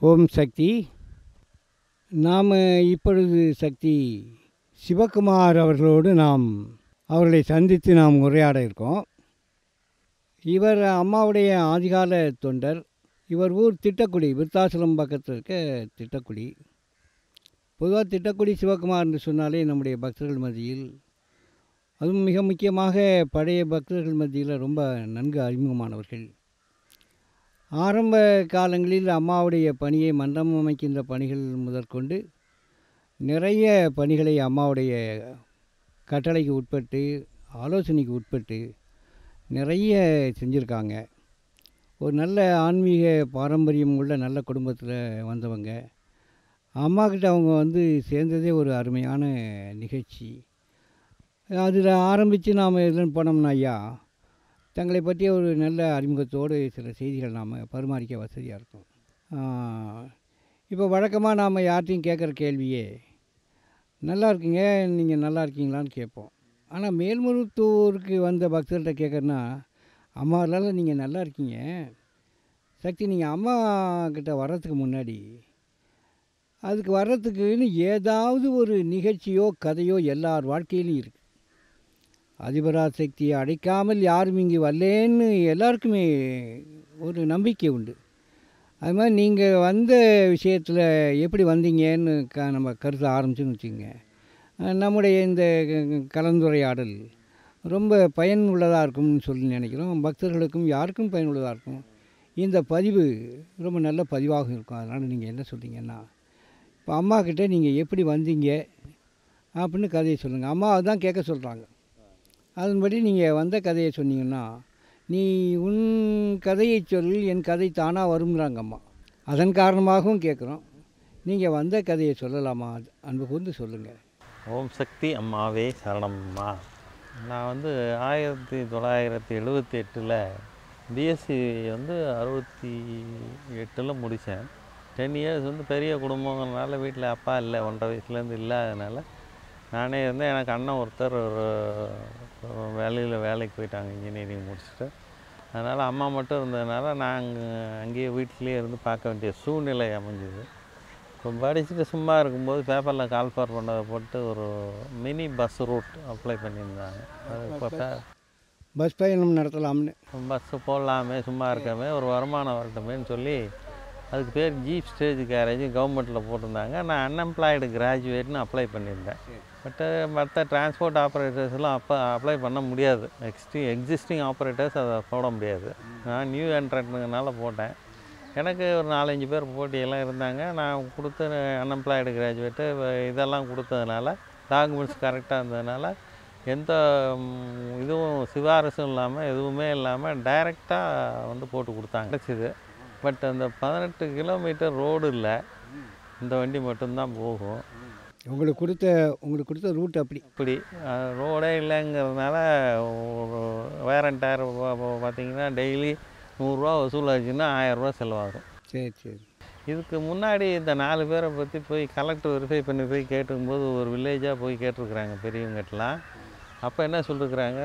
ஓம் சக்தி நாம் இப்பொழுது சக்தி சிவகுமார் அவர்களோடு நாம் அவர்களை சந்தித்து நாம் உரையாட இருக்கோம் இவர் அம்மாவுடைய ஆதிகால தொண்டர் இவர் ஊர் திட்டக்குடி விருத்தாசலம் பக்கத்தில் இருக்க திட்டக்குடி பொதுவாக திட்டக்குடி சிவகுமார் என்று சொன்னாலே நம்முடைய பக்தர்கள் மத்தியில் அதுவும் மிக முக்கியமாக பழைய பக்தர்கள் மத்தியில் ரொம்ப நன்கு அறிமுகமானவர்கள் ஆரம்ப காலங்களில் அம்மாவுடைய பணியை மன்றம் அமைக்கின்ற பணிகள் முதற்கொண்டு நிறைய பணிகளை அம்மாவுடைய கட்டளைக்கு உட்பட்டு ஆலோசனைக்கு உட்பட்டு நிறைய செஞ்சுருக்காங்க ஒரு நல்ல ஆன்மீக பாரம்பரியம் உள்ள நல்ல குடும்பத்தில் வந்தவங்க அம்மாக்கிட்ட அவங்க வந்து சேர்ந்ததே ஒரு அருமையான நிகழ்ச்சி அதில் ஆரம்பித்து நாம் எதுன்னு போனோம்னா ஐயா தங்களை பற்றிய ஒரு நல்ல அறிமுகத்தோடு சில செய்திகள் நாம் பரிமாறிக்க வசதியாக இருக்கும் இப்போ வழக்கமாக நாம் யார்ட்டையும் கேட்குற கேள்வியே நல்லா இருக்கீங்க நீங்கள் நல்லா இருக்கீங்களான்னு கேட்போம் ஆனால் மேல்மருவத்தூருக்கு வந்த பக்தர்கள்ட்ட கேட்குறேன்னா அம்மாவால் நீங்கள் நல்லா இருக்கீங்க சக்தி நீங்கள் அம்மா கிட்ட வர்றதுக்கு முன்னாடி அதுக்கு வர்றதுக்குன்னு ஏதாவது ஒரு நிகழ்ச்சியோ கதையோ எல்லார் வாழ்க்கையிலும் இருக்குது அதிபராசக்தியை அடைக்காமல் யாரும் இங்கே வரலேன்னு எல்லாருக்குமே ஒரு நம்பிக்கை உண்டு அது மாதிரி நீங்கள் வந்த விஷயத்தில் எப்படி வந்தீங்கன்னு க நம்ம கருத்தை ஆரம்பிச்சுன்னு வச்சுக்கோங்க நம்முடைய இந்த கலந்துரையாடல் ரொம்ப பயனுள்ளதாக இருக்கும்னு சொல்லி நினைக்கிறோம் பக்தர்களுக்கும் யாருக்கும் பயனுள்ளதாக இருக்கும் இந்த பதிவு ரொம்ப நல்ல பதிவாக இருக்கும் அதனால் நீங்கள் என்ன சொல்கிறீங்கன்னா இப்போ அம்மாக்கிட்ட நீங்கள் எப்படி வந்தீங்க அப்படின்னு கதையை சொல்லுங்கள் அம்மாவை தான் கேட்க சொல்கிறாங்க அதன்படி நீங்கள் வந்த கதையை சொன்னீங்கன்னா நீ உன் கதையை சொல் என் கதை தானாக வருங்கிறாங்க அம்மா அதன் காரணமாகவும் கேட்குறோம் நீங்கள் வந்த கதையை சொல்லலாமா அன்பு கூர்ந்து சொல்லுங்கள் ஓம் சக்தி அம்மாவே சரணம்மா நான் வந்து ஆயிரத்தி தொள்ளாயிரத்தி எழுபத்தி எட்டில் பிஎஸ்சி வந்து அறுபத்தி எட்டில் முடித்தேன் டென் இயர்ஸ் வந்து பெரிய குடும்பங்கிறனால வீட்டில் அப்பா இல்லை ஒன்றரை வயசுலேருந்து இல்லாதனால நானே இருந்து எனக்கு அண்ணன் ஒருத்தர் ஒரு வேலையில் வேலைக்கு போயிட்டாங்க இன்ஜினியரிங் முடிச்சுட்டு அதனால் அம்மா மட்டும் இருந்ததுனால நாங்கள் அங்கேயே வீட்டிலேயே இருந்து பார்க்க வேண்டிய சூழ்நிலை அமைஞ்சுது இப்போ படிச்சுட்டு சும்மா இருக்கும்போது பேப்பரில் கால்ஃபார் பண்ணதை போட்டு ஒரு மினி பஸ் ரூட் அப்ளை பண்ணியிருந்தாங்க அது இப்போ பஸ் பயணம் நடத்தலாம்னு பஸ்ஸு போடலாமே சும்மா இருக்காமே ஒரு வருமானம் வரட்டுமேன்னு சொல்லி அதுக்கு பேர் ஜீப் ஸ்டேஜ் கேரேஜ் கவர்மெண்ட்டில் போட்டிருந்தாங்க நான் அன்எம்ப்ளாய்டு கிராஜுவேட்னு அப்ளை பண்ணியிருந்தேன் பட்டு மற்ற டிரான்ஸ்போர்ட் ஆப்ரேட்டர்ஸ்லாம் அப்போ அப்ளை பண்ண முடியாது எக்ஸ்டி எக்ஸிஸ்டிங் ஆப்ரேட்டர்ஸ் அதை போட முடியாது நான் நியூ என்ட்ரன்ட்னால போட்டேன் எனக்கு ஒரு நாலஞ்சு பேர் போட்டியெல்லாம் இருந்தாங்க நான் கொடுத்த அன்எம்ப்ளாய்டு கிராஜுவேட்டு இதெல்லாம் கொடுத்ததுனால டாக்குமெண்ட்ஸ் கரெக்டாக இருந்ததுனால எந்த ம், இதுவும் சிபாரிசும் இல்லாமல் எதுவுமே இல்லாமல் டைரெக்டாக வந்து போட்டு கொடுத்தாங்க கிடச்சிது பட் அந்த பதினெட்டு கிலோமீட்டர் ரோடு இல்லை இந்த வண்டி மட்டும்தான் போகும் உங்களுக்கு கொடுத்த உங்களுக்கு கொடுத்த ரூட் அப்படி இப்படி ரோடே இல்லைங்கிறதுனால ஒரு வேரன் டயர் பார்த்தீங்கன்னா டெய்லி நூறுரூவா வசூலாச்சுன்னா ஆயிரரூவா செலவாகும் சரி சரி இதுக்கு முன்னாடி இந்த நாலு பேரை பற்றி போய் கலெக்டர் வெரிஃபை பண்ணி போய் கேட்டுக்கும்போது ஒரு வில்லேஜாக போய் கேட்டிருக்கிறாங்க பெரியவங்ககிட்டலாம் அப்போ என்ன சொல்லிருக்கிறாங்க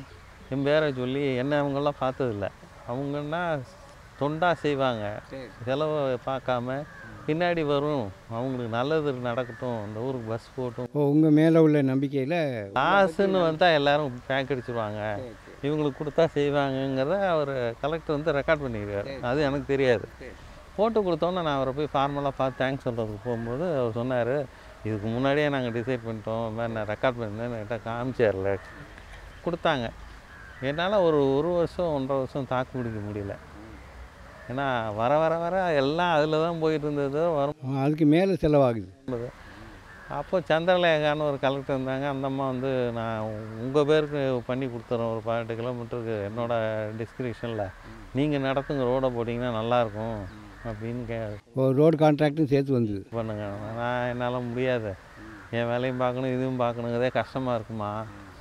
என் பேரை சொல்லி என்ன அவங்கெல்லாம் பார்த்ததில்ல அவங்கன்னா தொண்டாக செய்வாங்க செலவை பார்க்காம பின்னாடி வரும் அவங்களுக்கு நல்லது நடக்கட்டும் அந்த ஊருக்கு பஸ் போட்டும் ஓ உங்கள் மேலே உள்ள நம்பிக்கையில் காசுன்னு வந்தால் எல்லாரும் பேங்க் அடிச்சிருவாங்க இவங்களுக்கு கொடுத்தா செய்வாங்கங்கிறத அவர் கலெக்டர் வந்து ரெக்கார்ட் பண்ணியிருக்காரு அது எனக்கு தெரியாது போட்டு கொடுத்தோன்னே நான் அவரை போய் ஃபார்மலாக பார்த்து தேங்க்ஸ் சொல்கிறதுக்கு போகும்போது அவர் சொன்னார் இதுக்கு முன்னாடியே நாங்கள் டிசைட் பண்ணிட்டோம் இந்த மாதிரி நான் ரெக்கார்ட் பண்ணியிருந்தேன் என்கிட்ட காமிச்சார்ல கொடுத்தாங்க என்னால் ஒரு ஒரு வருஷம் ஒன்றரை வருஷம் தாக்கு பிடிக்க முடியல ஏன்னா வர வர வர எல்லாம் அதில் தான் போயிட்டு இருந்தது வரும் அதுக்கு மேலே செலவாகுது அப்போ சந்திரலேகான்னு ஒரு கலெக்டர் இருந்தாங்க அந்த அம்மா வந்து நான் உங்கள் பேருக்கு பண்ணி கொடுத்துறேன் ஒரு பதினெட்டு கிலோமீட்டருக்கு என்னோட டிஸ்கிரிப்ஷனில் நீங்கள் நடத்துங்க ரோடை போட்டிங்கன்னா நல்லாயிருக்கும் அப்படின்னு கே ஒரு ரோடு கான்ட்ராக்டும் சேர்த்து வந்தது பண்ணுங்க நான் என்னால் முடியாது என் வேலையும் பார்க்கணும் இதுவும் பார்க்கணுங்கிறதே கஷ்டமாக இருக்குமா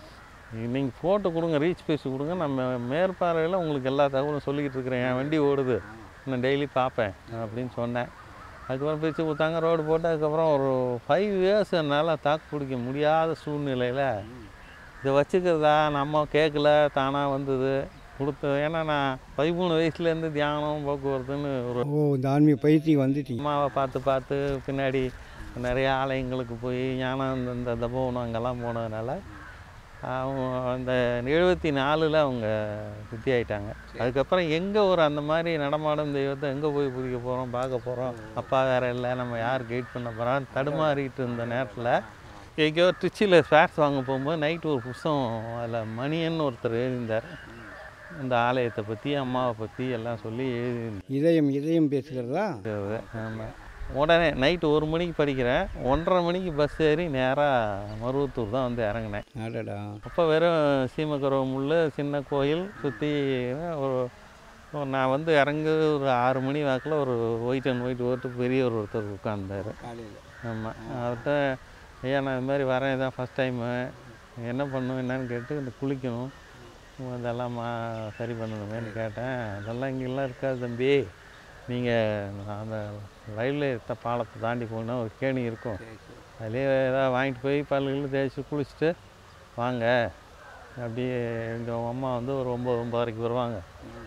நீங்கள் ஃபோட்டோ கொடுங்க ரீச் பேசி கொடுங்க நம்ம மேற்பார்வையில் உங்களுக்கு எல்லா தகவலும் சொல்லிக்கிட்டு இருக்கிறேன் என் வண்டி ஓடுது நான் டெய்லி பார்ப்பேன் அப்படின்னு சொன்னேன் அதுக்கப்புறம் பிரித்து கொடுத்தாங்க ரோடு போட்டு அதுக்கப்புறம் ஒரு ஃபைவ் இயர்ஸ் என்னால் தாக்கு பிடிக்க முடியாத சூழ்நிலையில் இதை வச்சுக்கிறதா நம்ம கேட்கல தானாக வந்தது கொடுத்தது ஏன்னா நான் பதிமூணு வயசுலேருந்து தியானம் போக்குவரத்துன்னு ஒரு ஓ இந்த ஆன்மீக பயிற்சி வந்துட்டீங்க அம்மாவை பார்த்து பார்த்து பின்னாடி நிறைய ஆலயங்களுக்கு போய் ஞானம் இந்த இந்த தபோவனம் அங்கெல்லாம் போனதுனால அவங்க அந்த எழுபத்தி நாலில் அவங்க சித்தி ஆயிட்டாங்க அதுக்கப்புறம் எங்கே ஒரு அந்த மாதிரி நடமாடும் தெய்வத்தை எங்கே போய் பிடிக்க போகிறோம் பார்க்க போகிறோம் அப்பா வேற இல்லை நம்ம யார் கைட் பண்ண போகிறோம் தடுமாறிட்டு இருந்த நேரத்தில் எங்கேயோ திருச்சியில் ஸ்பேர்ஸ் வாங்க போகும்போது நைட்டு ஒரு புஸ்தகம் அதில் மணியன் ஒருத்தர் எழுதியிருந்தார் இந்த ஆலயத்தை பற்றி அம்மாவை பற்றி எல்லாம் சொல்லி எழுதி இதயம் இதயம் பேசுகிறதா இருக்கிறது ஆமாம் உடனே நைட்டு ஒரு மணிக்கு படிக்கிறேன் ஒன்றரை மணிக்கு பஸ் ஏறி நேராக மருவத்தூர் தான் வந்து இறங்கினேன் அடடா அப்போ வெறும் சீமக்கரவ முள் சின்ன கோயில் சுற்றி ஒரு ஒரு நான் வந்து இறங்கு ஒரு ஆறு மணி வாக்கில் ஒரு ஒயிட் அண்ட் ஒயிட் ஓட்டு பெரியவர் ஒருத்தர் உட்கார்ந்தாரு காலையில் ஆமாம் அவர்கிட்ட ஐயா நான் இது மாதிரி வரேன் இதான் ஃபஸ்ட் டைமு என்ன பண்ணணும் என்னன்னு கேட்டு இந்த குளிக்கணும் அதெல்லாம் மா சரி பண்ணணுமேன்னு கேட்டேன் அதெல்லாம் இங்கெல்லாம் இருக்காது தம்பி நீங்கள் அந்த ரயில்வே த பாலத்தை தாண்டி போனால் ஒரு கேணி இருக்கும் அதுலேயே ஏதாவது வாங்கிட்டு போய் பல்லுகள் தேய்ச்சி குளிச்சுட்டு வாங்க அப்படியே எங்கள் அம்மா வந்து ஒரு ஒம்பது ஒம்பதரைக்கு வருவாங்க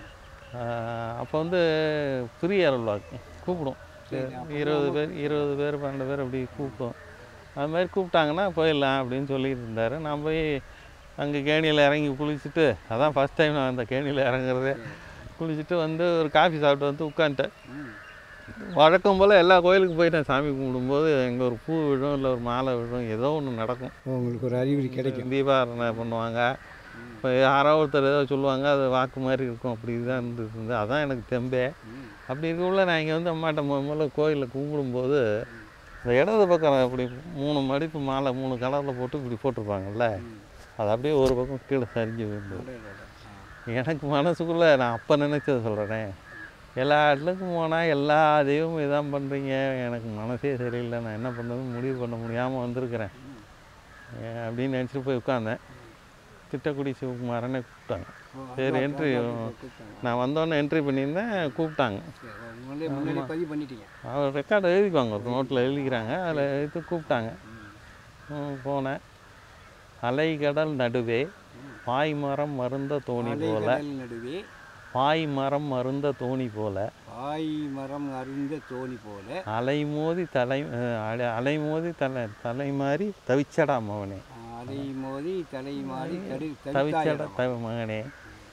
அப்போ வந்து ஃப்ரீ அருள்வாக்கு கூப்பிடும் இருபது பேர் இருபது பேர் பன்னெண்டு பேர் அப்படி கூப்பிடும் அது மாதிரி கூப்பிட்டாங்கன்னா போயிடலாம் அப்படின்னு சொல்லிட்டு இருந்தார் நான் போய் அங்கே கேணியில் இறங்கி குளிச்சுட்டு அதான் ஃபஸ்ட் டைம் நான் அந்த கேணியில் இறங்குறதே குளிச்சுட்டு வந்து ஒரு காஃபி சாப்பிட்டு வந்து உட்காந்துட்டேன் வழக்கம் போல் எல்லா கோயிலுக்கும் போயிட்டேன் சாமி கும்பிடும்போது எங்கே ஒரு பூ விழும் இல்லை ஒரு மாலை விழும் ஏதோ ஒன்று நடக்கும் உங்களுக்கு ஒரு அறிகுறி கிடைக்கும் தீபாரணை பண்ணுவாங்க இப்போ யாரோ ஒருத்தர் ஏதோ சொல்லுவாங்க அது வாக்கு மாதிரி இருக்கும் அப்படி தான் இருந்தது அதான் எனக்கு தெம்பே அப்படி இருக்கக்குள்ள நான் இங்கே வந்து அம்மாட்ட முத முதல்ல கோயிலில் கும்பிடும்போது இந்த இடது பக்கம் அப்படி மூணு மடிப்பு மாலை மூணு கலரில் போட்டு இப்படி போட்டிருப்பாங்கல்ல அது அப்படியே ஒரு பக்கம் கீழே சரிஞ்சு விழுந்தது எனக்கு மனசுக்குள்ளே நான் அப்போ நினச்சதை சொல்கிறேனே எல்லா இடத்துக்கும் போனால் எல்லா தெய்வமும் இதான் பண்ணுறீங்க எனக்கு மனசே சரியில்லை நான் என்ன பண்ணுறதுன்னு முடிவு பண்ண முடியாமல் வந்திருக்கிறேன் ஏன் அப்படின்னு நினச்சிட்டு போய் உட்காந்தேன் திட்டக்குடி சிவகுமாரனை கூப்பிட்டாங்க சரி என்ட்ரி நான் வந்தோடனே என்ட்ரி பண்ணியிருந்தேன் கூப்பிட்டாங்க முன்னாடி பதிவு பண்ணிட்டீங்க அவர் ரெக்கார்டு எழுதிக்குவாங்க ஒரு நோட்டில் எழுதிக்கிறாங்க அதில் எடுத்து கூப்பிட்டாங்க ம், போனேன் அலைகடல் நடுவே பாய்மரம் மருந்த தோணி போல கடல் நடுவே பாய்மரம் மருந்த தோணி போல பாய் மரம் அருந்த தோணி போல அலைமோதி தலை அஹ், அலை- அலைமோதி தலை தலை மாறி தவிச்சடா மகனே அதை மோதி தலை மாறி தடு தவிச்சடா தவ மகனே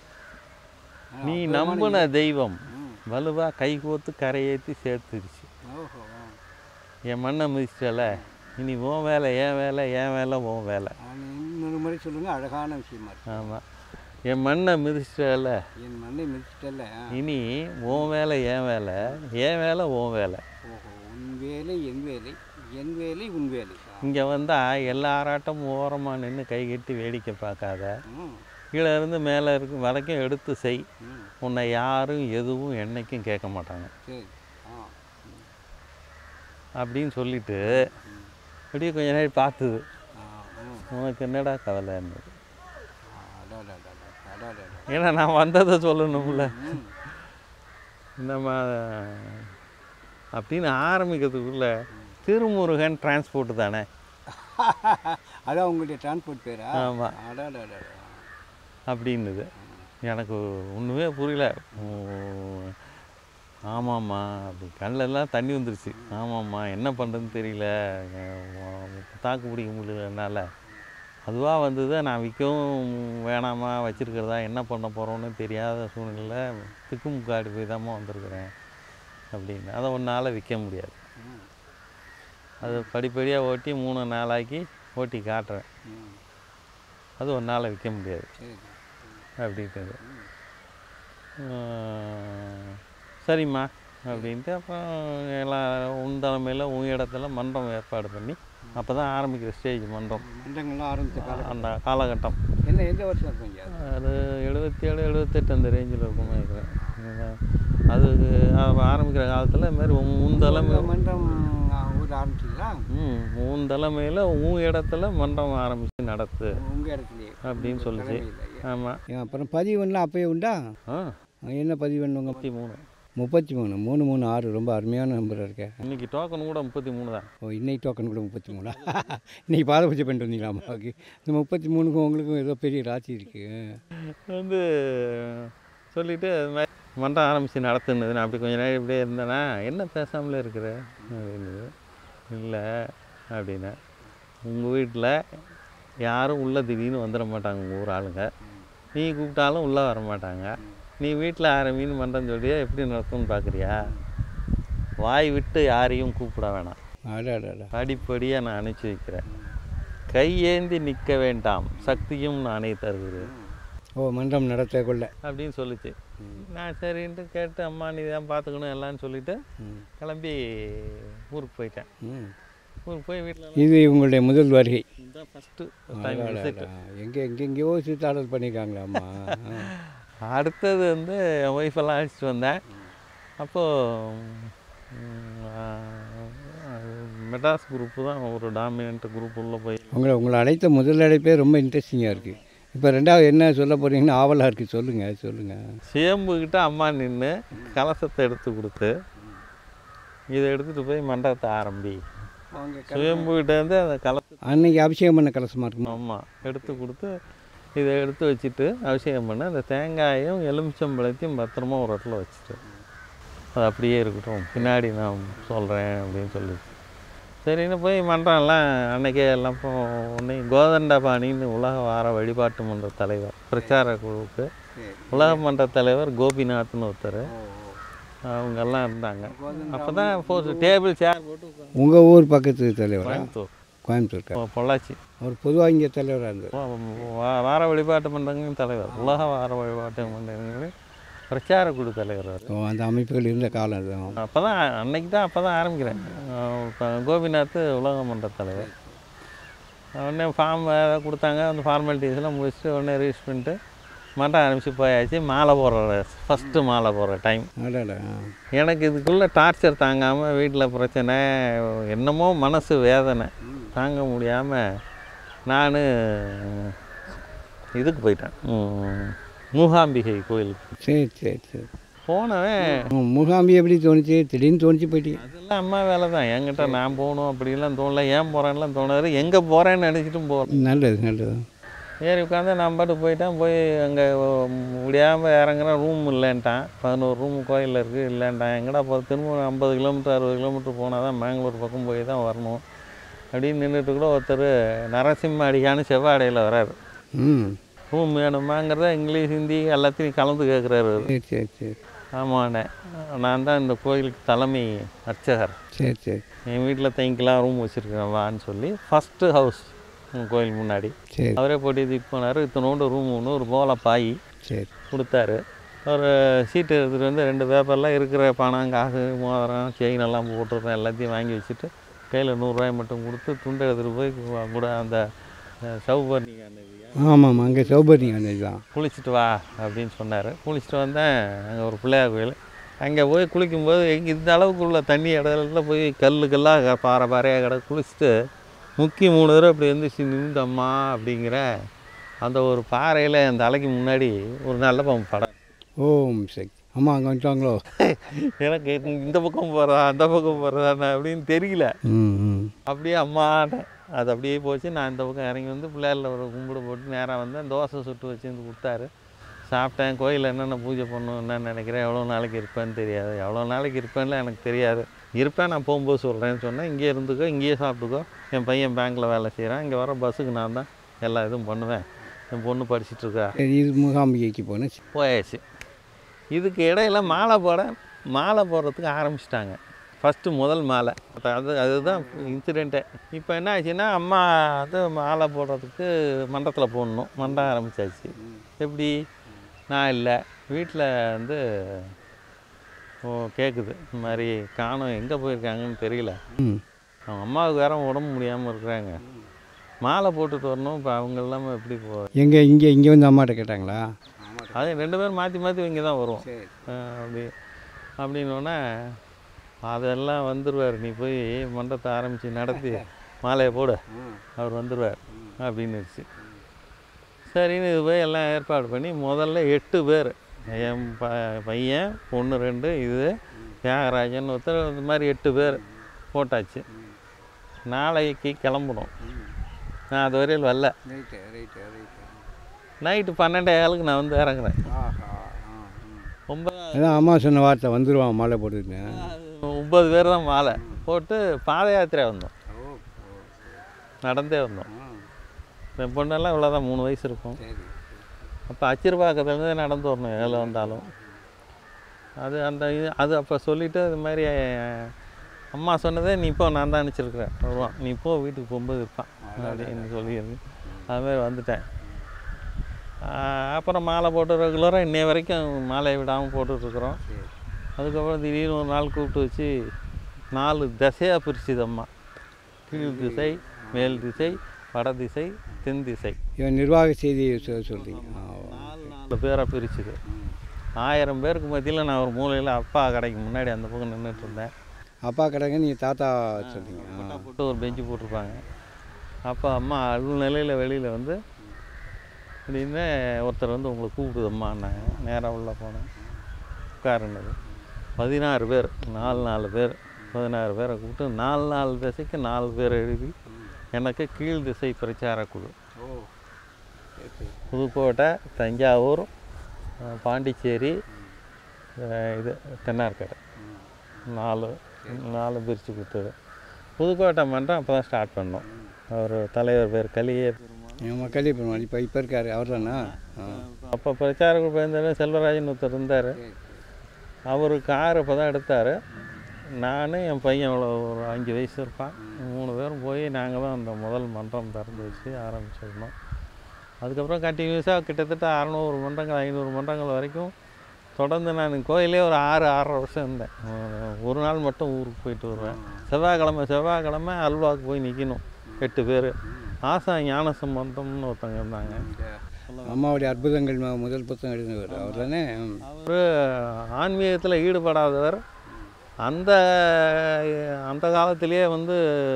நீ நம்பின தெய்வம் வலுவா கைகோத்து கரையேற்றி சேர்த்துருச்சு ஓஹோ என் மண்ணை மிதிச்சிட்டல இனி உன் வேலை என் வேலை என் வேலை உன் வேலை நான் இன்னொரு முறை சொல்லுங்க அழகான விஷயமா இருக்கு ஆமாம் என் மண்ணை மிதிச்சிட்டல என் மண்ணை மிதிச்சிட்டல இனி உன் வேலை என் வேலை என் வேலை உன் வேலை ஓஹோ உன் வேலை என் வேலை என் வேலை உன் வேலை ஆ. இங்கே வந்தால் எல்லா ஆராட்டமும் ஓரமாக நின்று கை கட்டி வேடிக்கை பார்க்காத ம், கீழே இருந்து மேலே இருக்கு வரைக்கும் எடுத்து செய் ம், உன்னை யாரும் எதுவும் என்னைக்கும் கேட்க மாட்டாங்க சரி ஆ அப்படின்னு சொல்லிட்டு அப்படியே கொஞ்ச நேரம் பார்த்தது ஆ ம் உனக்கு என்னடா கவலை இருந்தது ஆ, அடாடாடாடா, அடாடாடா. ஏன்னா நான் வந்ததை சொல்லணும்ல ம் நம்ம அப்படின்னு ஆரம்பிக்கிறதுக்குள்ள திருமுருகன் டிரான்ஸ்போர்ட் தானே அதான் உங்களுடைய டிரான்ஸ்போர்ட் பேரா ஆமாம் அடாடாடா அப்படின்னுது எனக்கு ஒன்றுமே புரியல உம், ஆமாம்மா அப்படி கண்ணெல்லாம் தண்ணி வந்துருச்சு ஆமாம்மா என்ன பண்ணுறதுன்னு தெரியல அஹ் தாக்கு பிடிக்க முடியல என்னால் அதுவாக வந்தது நான் விற்கவும் வேணாமா வச்சுருக்கிறதா என்ன பண்ண போகிறோன்னு தெரியாத சூழ்நிலை திக்குமுக்காடி போய் தாம்மா வந்திருக்கிறேன் அப்படின்னு அதை ஒன்றால் விற்க முடியாது ம் அது படிப்படியாக ஓட்டி மூணு நாளாக்கி ஓட்டி காட்டுறேன் ம் அது ஒன்றால் விற்க முடியாது சரி அப்படின்றது ஆஹ் சரிம்மா அப்படின்ட்டு அப்புறம் எல்லாம் உன் தலைமையில் உன் இடத்துல மன்றம் ஏற்பாடு பண்ணி அப்போ தான் ஆரம்பிக்கிற ஸ்டேஜ் மன்றம் மன்றங்கள்லாம் ஆரம்பித்த காலம் அந்த காலகட்டம் என்ன எந்த வருஷம் இருக்குங்க அது அது எழுபத்தி ஏழு எழுபத்தெட்டு அந்த ரேஞ்சில் இருக்கும்னு நினைக்கிறேன் அது ஆ- ஆரம்பிக்கிற காலத்தில் இது மாதிரி உன் உன் தலைமை உங்க மன்றம் ஊர் ஆரம்பிச்சிங்களா ம் உன் தலைமையில் உன் இடத்துல மன்றம் ஆரம்பித்து நடத்து உங்கள் இடத்துலையே அப்படின்னு சொல்லுச்சு தலைமையில். ஆமாம் அப்புறம் பதிவுலாம் அப்பயே உண்டா ஆ என்ன பதிவு உங்க முப்பத்தி மூணு முப்பத்தி மூணு மூணு மூணு ஆறு ரொம்ப அருமையான நம்பர் இருக்கே இன்னைக்கு டோக்கன் கூட முப்பத்தி மூணு தான் ஓ இன்னைக்கு டோக்கன் கூட முப்பத்தி மூணா இன்னைக்கு பாத பூஜை பண்ணிட்டு வந்தீங்களா அம்மாவுக்கு இந்த முப்பத்தி மூணுக்கும் உங்களுக்கும் ஏதோ பெரிய ராசி இருக்குது வந்து சொல்லிவிட்டு அது மாதிரி மன்றம் ஆரம்பித்து நடத்துனது நான் அப்படி கொஞ்ச நேரம் இப்படியே இருந்தேன்னா என்ன பேசாமலே இருக்கிற அப்படின்னு இல்லை அப்படின்னா உங்கள் வீட்டில் யாரும் உள்ளே திடீர்னு வந்துட மாட்டாங்க உங்கள் ஊர் ஆளுங்க நீ கூப்பிட்டாலும் உள்ளே வர மாட்டாங்க நீ வீட்டில் ஆரம்பின்னு மன்றம் சொல்லியா எப்படி நடத்தும்னு பார்க்குறியா வாய் விட்டு யாரையும் கூப்பிட வேணாம் அடாடாடா படிப்படியாக நான் அனுப்பிச்சி வைக்கிறேன் கையேந்தி நிற்க வேண்டாம் சக்தியும் நானே தருகிறேன் ஓ மன்றம் நடத்தக்குள்ள அப்படின்னு சொல்லுச்சு நான் சரின்ட்டு கேட்டு அம்மா நீ தான் பார்த்துக்கணும் எல்லாம்னு சொல்லிட்டு ம் கிளம்பி ஊருக்கு போயிட்டேன் ம் ஊருக்கு போய் வீட்டில் இது உங்களுடைய முதல் வருகை இதுதான் ஃபஸ்ட்டு டைம் விசிட் எங்கே எங்கெங்கேயோ சித்தாடல் பண்ணியிருக்காங்களா அம்மா ஆ. அடுத்தது வந்து என் ஒய்ஃபெல்லாம் அழைச்சிட்டு வந்தேன் அப்போது மெட்ராஸ் குரூப்பு தான் ஒரு டாமினன்ட் குரூப் உள்ளே போய் உங்களை உங்களை அழைத்த முதல் அழைப்பே ரொம்ப இன்ட்ரெஸ்டிங்காக இருக்குது இப்போ ரெண்டாவது என்ன சொல்ல போகிறீங்கன்னு ஆவலாக இருக்குது சொல்லுங்கள் சொல்லுங்கள் சேம்புக்கிட்ட அம்மா நின்று கலசத்தை எடுத்து கொடுத்து இதை எடுத்துகிட்டு போய் மண்டபத்தை ஆரம்பி சுயம்புக்கிட்ட இருந்து அந்த கலசத்தை அன்னைக்கு அபிஷேகம் பண்ண கலசமாக இருக்குமா ஆமாம் எடுத்து கொடுத்து இதை எடுத்து வச்சுட்டு அபிஷேகம் பண்ண அந்த தேங்காயும் எலுமிச்சம்பழத்தையும் பத்திரமா ஒரு இடத்துல வச்சுட்டு அது அப்படியே இருக்கட்டும் பின்னாடி நான் சொல்கிறேன் அப்படின்னு சொல்லி சரின்னு போய் மன்றம்லாம் அன்னைக்கே எல்லாம் இப்போ உடனே கோதண்டபாணின்னு உலக வார வழிபாட்டு மன்ற தலைவர் பிரச்சார குழுவுக்கு உலக மன்ற தலைவர் கோபிநாத்னு ஒருத்தர் அவங்கெல்லாம் இருந்தாங்க அப்போ தான் போஸ்ட் டேபிள் சேர் போட்டு உட்கார்ந்து உங்கள் ஊர் பக்கத்து தலைவரா கோயம்புத்தூர் கோயம்புத்தூர்க்கா பொ- பொள்ளாச்சி அவர் பொதுவாக இங்கே தலைவராக இருந்தார் வா- வா- வார வழிபாட்டு மன்றங்களின் தலைவர் உலக வார வழிபாட்டு மன்றங்களின் பிரச்சார குழு தலைவர் அவர் ஓ அந்த அமைப்புகள் இருந்த காலம் அதுதான் அப்போ தான் அன்னைக்கு தான் அப்போ தான் ஆரம்பிக்கிறேன் இப்போ கோபிநாத் உலக மன்ற தலைவர் உடனே ஃபார்ம் கொடுத்தாங்க அந்த ஃபார்மாலிட்டிஸ்லாம் முடிச்சுட்டு உடனே ரிஜிஸ்ட் பண்ணிட்டு மன்றம் ஆரம்பித்து போயாச்சு மாலை போடுற ஃபஸ்ட்டு மாலை போடுற டைம் அடாடா எனக்கு இதுக்குள்ளே டார்ச்சர் தாங்காமல் வீட்டில் பிரச்சனை என்னமோ மனசு வேதனை தாங்க முடியாமல் நான் இதுக்கு போயிட்டேன் ம், மூகாம்பிகை கோயிலுக்கு சரி சரி சரி போனவன் உம், முகாம்பி எப்படி தோணுச்சு திடீர்னு தோணுச்சு போயிட்டீங்க அதெல்லாம் அம்மா வேலை தான் என்கிட்ட நான் போகணும் அப்படிலாம் தோணல ஏன் போகிறேன்லாம் தோணாது எங்கே போகிறேன்னு நினச்சிட்டும் போகல நல்லது நல்லது ஏறி உட்காந்து நான் பாட்டு போயிட்டேன் போய் அங்கே முடியாமல் இறங்குறேன் ரூம் இல்லைன்ட்டான் பதினோரு ரூம் கோயிலில் இருக்குது இல்லைன்ட்டான் எங்கடா போ திரும்ப ஐம்பது கிலோமீட்டர் அறுபது கிலோமீட்டர் போனால் தான் மேங்களூர் பக்கம் போய் தான் வரணும் அப்படின்னு நின்றுட்டு கூட ஒருத்தர் நரசிம்ம அடிகான்னு செவ்வாடையில் வராரு ம் ரூம் வேணுமாங்கிறத இங்கிலீஷ் ஹிந்தி எல்லாத்தையும் கலந்து கேட்குறாரு சரி சரி சரி ஆமாண்ணே நான் தான் இந்த கோயிலுக்கு தலைமை அர்ச்சகர் சரி சரி என் வீட்டில் தங்கிக்கலாம் ரூம் வச்சுருக்கேன் வான்னு சொல்லி ஃபஸ்ட்டு ஹவுஸ் கோயில் முன்னாடி சரி அவரே போட்டு இது போனார் இத்தனோண்டு ரூம் ஒன்று ஒரு போல பாய் சரி கொடுத்தாரு ஒரு சீட்டு எடுத்துகிட்டு வந்து ரெண்டு பேப்பர்லாம் இருக்கிற பணம் காசு மோதிரம் செயின் எல்லாம் போட்டிருப்பேன் எல்லாத்தையும் வாங்கி வச்சுட்டு கையில் நூறுரூவாய் மட்டும் கொடுத்து துண்டை எடுத்துகிட்டு போய் கு- கூட அந்த சவுபர்ணி அந்த ஆமாம் அங்கே சௌபர்ணி அந்த இதுதான் குளிச்சுட்டு வா அப்படின்னு சொன்னார் குளிச்சுட்டு வந்தேன் அங்கே ஒரு பிள்ளையார் கோயில் அங்கே போய் குளிக்கும்போது எங்க இந்த அளவுக்கு உள்ள தண்ணி இடத்துல போய் கல்லு கல்லாக பாறை பாறையாக கிட குளிச்சுட்டு முக்கி மூணு தடவை அப்படி எழுந்திரிச்சு நின்றம்மா அப்படிங்கிற அந்த ஒரு பாறையில் அந்த அலைக்கு முன்னாடி ஒரு நல்ல பாம்பு படம் ஓம் சக்தி அம்மா அங்கே வந்துட்டாங்களோ எனக்கு இந்த பக்கம் போகிறதா அந்த பக்கம் போகிறதா அப்படின்னு தெரியல ம் ம் அப்படியே அம்மாட்டேன் அது அப்படியே போச்சு நான் இந்த பக்கம் இறங்கி வந்து பிள்ளையாரில் ஒரு கும்பிடு போட்டு நேராக வந்தேன் தோசை சுட்டு வச்சு வந்து கொடுத்தாரு சாப்பிட்டேன் கோயிலில் என்னென்ன பூஜை பண்ணணும் என்னன்னு நினைக்கிறேன் எவ்வளோ நாளைக்கு இருப்பேன்னு தெரியாது எவ்வளோ நாளைக்கு இருப்பேன்ல எனக்கு தெரியாது இருப்பேன் நான் போகும்போது சொல்கிறேன்னு சொன்னேன் இங்கே இருந்துக்கோ இங்கேயே சாப்பிட்டுக்கோ என் பையன் பேங்க்கில் வேலை செய்கிறான் இங்கே வர பஸ்ஸுக்கு நான் தான் எல்லா இதுவும் பண்ணுவேன் என் பொண்ணு படிச்சிட்டு இருக்கா சரி இது மூகாம்பிகைக்கு போனேன் போயாச்சு இதுக்கு இடையில மாலை போட மாலை போடுறதுக்கு ஆரம்பிச்சிட்டாங்க ஃபஸ்ட்டு முதல் மாலை அது- அது அதுதான் இன்சிடெண்ட்டே இப்போ என்ன ஆச்சுன்னா அம்மா வந்து மாலை போடுறதுக்கு மண்டபத்தில் போடணும் மண்டம் ஆரம்பிச்சாச்சு எப்படி நான் இல்லை வீட்டில் வந்து ஓ கேட்குது இந்த மாதிரி காணும் எங்கே போயிருக்காங்கன்னு தெரியல ம் அவங்க அம்மாவுக்கு வேற உடம்பு முடியாமல் இருக்கிறாங்க மாலை போட்டுட்டு வரணும் இப்போ அவங்க இல்லாமல் எப்படி போ எங்கே இங்கே இங்கே வந்து அம்மாட்ட கேட்டாங்களா அது ரெண்டு பேரும் மாற்றி மாற்றி இங்கே தான் வருவோம் சரி ஆ, அப்படி அப்படின்னோடனே அதெல்லாம் வந்துடுவார் நீ போய் மண்டபத்தை ஆரம்பித்து நடத்தி மாலையை போடு அவர் வந்துடுவார் அப்படின்னுச்சு சரின்னு இது போய் எல்லாம் ஏற்பாடு பண்ணி முதல்ல எட்டு பேர் என் ப பையன் பொண்ணு ரெண்டு இது தியாகராஜன் ஒருத்தர் இந்த மாதிரி எட்டு பேர் போட்டாச்சு நாளைக்கு கிளம்பணும் நான் அது வரையில் வரல ரைட்டு ரைட்டு ரைட்டு நைட்டு பன்னெண்டே காலுக்கு நான் வந்து இறங்குறேன் ஆஹா ரொம்ப அதான் அம்மா சொன்ன வார்த்தை வந்துடுவான் மாலை போட்டுக்கிட்டு ஒம்பது பேர் தான் மாலை போட்டு பாத யாத்திரை வந்தோம் நடந்தே வந்தோம் என் பொண்ணெல்லாம் இவ்வளோதான் மூணு வயசு இருக்கும் சரி அப்போ அச்சிறுபாக்கத்துலேருந்து நடந்து வரணும் எதில் வந்தாலும் அது அந்த இது அது அப்போ சொல்லிவிட்டு இது மாதிரி அஹ், அம்மா சொன்னதே நீ இப்போ நான் தான் நினச்சிருக்கிறேன் வருவான் நீ போ வீட்டுக்கு போகும்போது இருப்பான் அப்படின்னு சொல்லியிருந்து அதுமாதிரி வந்துட்டேன் ஆஹ், அப்புறம் மாலை போட்டு ரெகுலராக இன்னைய வரைக்கும் மாலையை விடாமல் போட்டுட்ருக்குறோம் சரி அதுக்கப்புறம் திடீர்னு ஒரு நாள் கூப்பிட்டு வச்சு நாலு திசையாக பிரிச்சுது அம்மா கீழ் திசை மேல் திசை வட திசை தென் திசை இவன் நிர்வாக செய்தியை சொ சொல்கிறீங்க நாலு நாலு பேராக பிரிச்சுது ஆயிரம் பேருக்கு மத்தியில் நான் ஒரு மூலையில் அப்பா கடைக்கு முன்னாடி அந்த பக்கம் நின்றுட்டு இருந்தேன் அப்பா கடைங்க நீங்கள் தாத்தா சொல்கிறீங்க பட்டா போட்டு ஒரு பெஞ்சு போட்டிருப்பாங்க அப்போ அம்மா அழுவு நிலையில் வெளியில் வந்து அப்படின்னு ஒருத்தர் வந்து உங்களை கூப்பிடுதம்மான்னாங்க நேராக உள்ளே போனேன் உட்காருனது பதினாறு பேர் நாலு நாலு பேர் பதினாறு பேரை கூப்பிட்டு நாலு நாலு திசைக்கு நாலு பேர் எழுதி எனக்கு கீழ் திசை பிரச்சார குழு ஓ புதுக்கோட்டை தஞ்சாவூர் அஹ், பாண்டிச்சேரி அஹ், இது தென்னார்கரை நாலு நாலு பிரித்து கொடுத்தது புதுக்கோட்டை மன்றம் அப்போ தான் ஸ்டார்ட் பண்ணோம் அவர் தலைவர் பேர் கலியே என் மக்களே பெருமாள் இப்போ இப்போ இருக்காரு அவர் தானா அப்போ பிரச்சார குழு இருந்தாலும் செல்வராஜன் ஒருத்தர் இருந்தார் அவர் கார் இப்போ தான் எடுத்தார் நான் என் பையன் இவ்வளோ ஒரு அஞ்சு வயசு இருப்பான் மூணு பேரும் போய் நாங்கள் தான் அந்த முதல் மன்றம் திறந்து வச்சு ஆரம்பிச்சிருந்தோம் அதுக்கப்புறம் கண்டினியூஸாக கிட்டத்தட்ட அறநூறு மன்றங்கள் ஐநூறு மன்றங்கள் வரைக்கும் தொடர்ந்து நான் கோயிலே ஒரு ஆறு ஆறரை வருஷம் இருந்தேன் அஹ் ஒரு நாள் மட்டும் ஊருக்கு போயிட்டு வருவேன் செவ்வாய்க்கிழமை செவ்வாய்க்கிழமை அல்வாவுக்கு போய் நிற்கணும் எட்டு பேர் ஆசா ஞான சம்பந்தம்னு ஒருத்தங்க இருந்தாங்க அம்மாவுடைய அற்புதங்கள் ம- முதல் புத்தகம் எழுதினவர் அவர் தானே ம். அவர் ஆன்மீகத்தில் ஈடுபடாதவர் அந்த அந்த காலத்திலேயே வந்து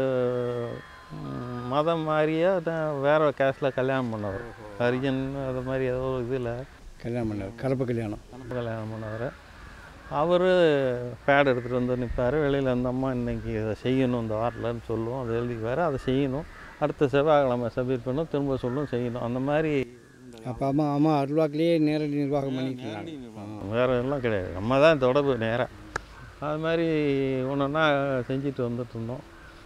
ம், மதம் மாறியே தான் வேற கேஸ்டில் கல்யாணம் பண்ணவர் ஹரிஜன் அது மாதிரி ஏதோ ஒரு இதில் கல்யாணம் பண்ணவர் கலப்பு கல்யாணம் கல்யாணம் பண்ணவர் அவர் பேட் எடுத்துகிட்டு வந்து நிற்பார் வெளியில் அந்த அம்மா இன்னைக்கு இதை செய்யணும் இந்த வாரத்தில்னு சொல்லுவோம் அதை எழுதிக்குவார் அதை செய்யணும் அடுத்த செவ்வாய்க்கிழமை சப்மிட் பண்ணும் திரும்ப சொல்லும் செய்யணும் அந்த மாதிரி அப்போ அம்மா அம்மா அருள்வாக்கிலேயே நேரடி நிர்வாகம் பண்ணிட்டு இருந்தாங்க வேறு எல்லாம் கிடையாது நம்ம தான் தொடர்பு நேராக அது மாதிரி ஒன்று ஒன்றா செஞ்சுட்டு வந்துட்டு இருந்தோம்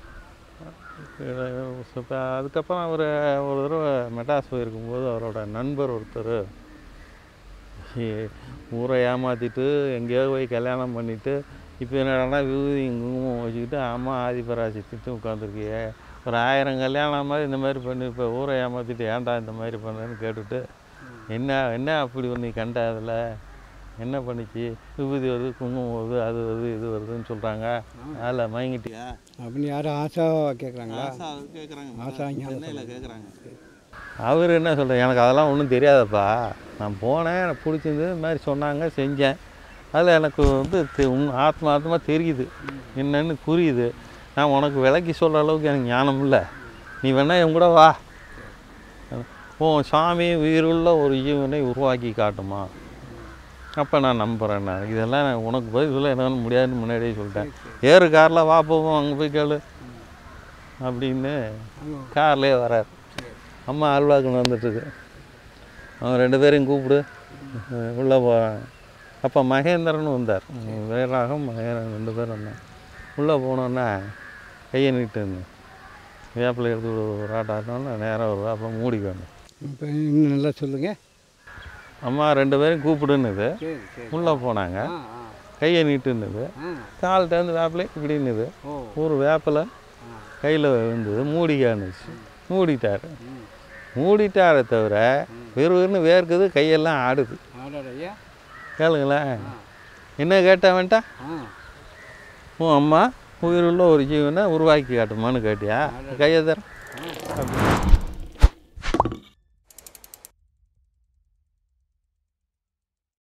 இப்போ அதுக்கப்புறம் அவர் ஒரு தடவை மெட்ராஸ் போயிருக்கும்போது அவரோட நண்பர் ஒருத்தர் ஏ- ஊரை ஏமாற்றிட்டு எங்கேயோ போய் கல்யாணம் பண்ணிவிட்டு இப்போ என்னடா விபூதி குங்குமம் வச்சுக்கிட்டு அம்மா ஆதிபராசக்திட்டு உட்காந்துருக்கியே ஒரு ஆயிரம் கல்யாணம் மாதிரி இந்த மாதிரி பண்ணி இப்போ ஊரை ஏமாற்றிட்டு ஏன்டா இந்த மாதிரி பண்ணுறேன்னு கேட்டுட்டு என்ன என்ன அப்படி நீ கண்ட அதில் என்ன பண்ணிச்சு விபூதி வருது குங்குமம் வருது அது வருது இது வருதுன்னு சொல்கிறாங்க அதில் மயங்கிட்டியா அப்படின்னு யாரும் ஆசாவா கேட்குறாங்களா கேட்குறாங்க ஆசா ஞான கேட்குறாங்க அவர் என்ன சொல்கிறார் எனக்கு அதெல்லாம் ஒன்றும் தெரியாதப்பா நான் போனேன் எனக்கு பிடிச்சிருந்து இது மாதிரி சொன்னாங்க செஞ்சேன் அதில் எனக்கு வந்து தெ- உண் ஆத்மார்த்தமாக தெரியுது என்னன்னு புரியுது நான் உனக்கு விளக்கி சொல்கிற அளவுக்கு எனக்கு ஞானம் இல்லை நீ வேணா என் கூட வா ஓ சாமி உயிருள்ள ஒரு ஜீவனை உருவாக்கி காட்டுமா அப்போ நான் நம்புகிறேன் நான் இதெல்லாம் நான் உனக்கு பதில் சொல்ல என்னால் முடியாதுன்னு முன்னாடியே சொல்லிட்டேன் ஏறு காரில் வா போவோம் அங்கே போய் கேளு அப்படின்னு கார்லேயே வரார் அம்மா அல்வாக்குன்னு வந்துட்டுருக்கு அவன் ரெண்டு பேரையும் கூப்பிடு உள்ளே போகிறாங்க அப்போ மகேந்திரன் வந்தார் வீரராகம் மகேந்திரன் ரெண்டு பேரும் வந்தாங்க உள்ளே போனோன்னா கையை நீட்டுன்னு வேப்பிலை எடுத்து ஒரு ஆட்டாட்டினோன்னா நேராக ஒரு வேப்பில் மூடிக்கணும் இப்போ இன்னும் நல்லா சொல்லுங்கள் அம்மா ரெண்டு பேரும் கூப்பிடுன்னுது சரி சரி உள்ளே போனாங்க ஆ ஆ கையை நீட்டுன்னுது ஆ கால்கிட்ட இருந்து வேப்பிலை இப்படின்னுது ஓ ஒரு வேப்பிலை கையில் விழுந்தது மூடிக்கானுச்சு மூடிட்டார் மூடிட்டாரே தவிர வெறுவெறுன்னு வேர்க்குது கையெல்லாம் ஆடுது ஆடாட ஐயா கேளுங்களேன் என்ன கேட்டவன்ட்டா ஆ உன் அம்மா உயிருள்ள ஒரு ஜீவனை உருவாக்கி காட்டுமான்னு கேட்டியா கையை தர அப்படி